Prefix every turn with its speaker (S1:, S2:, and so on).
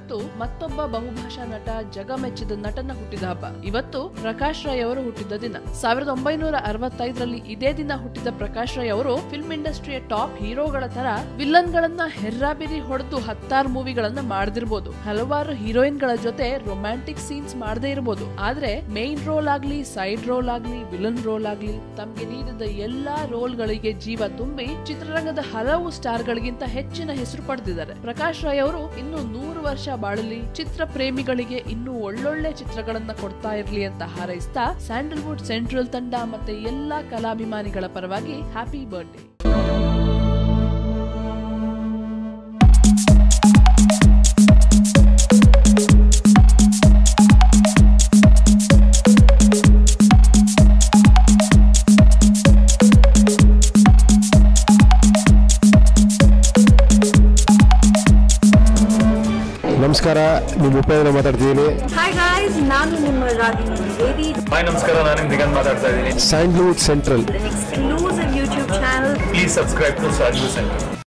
S1: ಇವತ್ತು ಮತ್ತೊಬ್ಬ ಬಹುಭಾಷಾ ನಟ ಜಗಮೆಚ್ಚಿದ ನಟನ ಹುಟ್ಟಿದ ಹಬ್ಬ ಇವತ್ತು ಪ್ರಕಾಶ್ ರೈ ಅವರು ಹುಟ್ಟಿದ ದಿನ ಸಾವಿರದ ಒಂಬೈನೂರ ಅರವತ್ತೈದರಲ್ಲಿ ಇದೇ ದಿನ ಹುಟ್ಟಿದ ಪ್ರಕಾಶ್ ರೈ ಅವರು ಫಿಲ್ಮ್ ಇಂಡಸ್ಟ್ರಿಯ ಟಾಪ್ ಹೀರೋಗಳ ತರ ವಿಲನ್ ಗಳನ್ನ ಹೆರ್ರಾಬಿರಿ ಹೊಡೆದು ಹತ್ತಾರು ಮೂವಿಗಳನ್ನ ಮಾಡದಿರ್ಬೋದು ಹಲವಾರು ಹೀರೋಯಿನ್ ಗಳ ಜೊತೆ ರೊಮ್ಯಾಂಟಿಕ್ ಸೀನ್ಸ್ ಮಾಡದೇ ಇರಬಹುದು ಆದ್ರೆ ಮೇನ್ ರೋಲ್ ಆಗ್ಲಿ ಸೈಡ್ ರೋಲ್ ಆಗ್ಲಿ ವಿಲನ್ ರೋಲ್ ಆಗ್ಲಿ ತಮ್ಗೆ ನೀಡಿದ ಎಲ್ಲಾ ರೋಲ್ ಗಳಿಗೆ ಜೀವ ತುಂಬಿ ಚಿತ್ರರಂಗದ ಹಲವು ಸ್ಟಾರ್ ಗಳಿಗಿಂತ ಹೆಚ್ಚಿನ ಹೆಸರು ಪಡೆದಿದ್ದಾರೆ ಪ್ರಕಾಶ್ ರೈ ಅವರು ಇನ್ನು ನೂರು ವರ್ಷ ಬಾಳಲಿ ಚಿತ್ರ ಪ್ರೇಮಿಗಳಿಗೆ ಇನ್ನೂ ಒಳ್ಳೊಳ್ಳೆ ಚಿತ್ರಗಳನ್ನ ಕೊಡ್ತಾ ಇರ್ಲಿ ಅಂತ ಹಾರೈಸ್ತಾ ಸ್ಯಾಂಡಲ್ವುಡ್ ಸೆಂಟ್ರಲ್ ತಂಡ ಮತ್ತೆ ಎಲ್ಲಾ ಕಲಾಭಿಮಾನಿಗಳ ಪರವಾಗಿ ಹ್ಯಾಪಿ ಬರ್ಡೇ
S2: ನಮಸ್ಕಾರ ನಿಮ್ಮ ಉಪೇಂದ್ರ ಮಾತಾಡ್ತಿದ್ದೀನಿ
S3: ಹಾಯ್ ಗಾಯ್ಸ್ ನಾನು ನಿಮ್ಮ ರಾಗಿಣಿ ದ್ವಿವೇದಿ
S4: ಹಾಯ್ ನಮಸ್ಕಾರ ನಾನು ನಿಮ್ ದಿಗಂತ್ ಮಾತಾಡ್ತಾ ಇದ್ದೀನಿ
S2: Sandalwood central
S3: exclusive YouTube channel
S4: please subscribe to ಸಾಲ್ಯೂ ಸೆಂಟರ್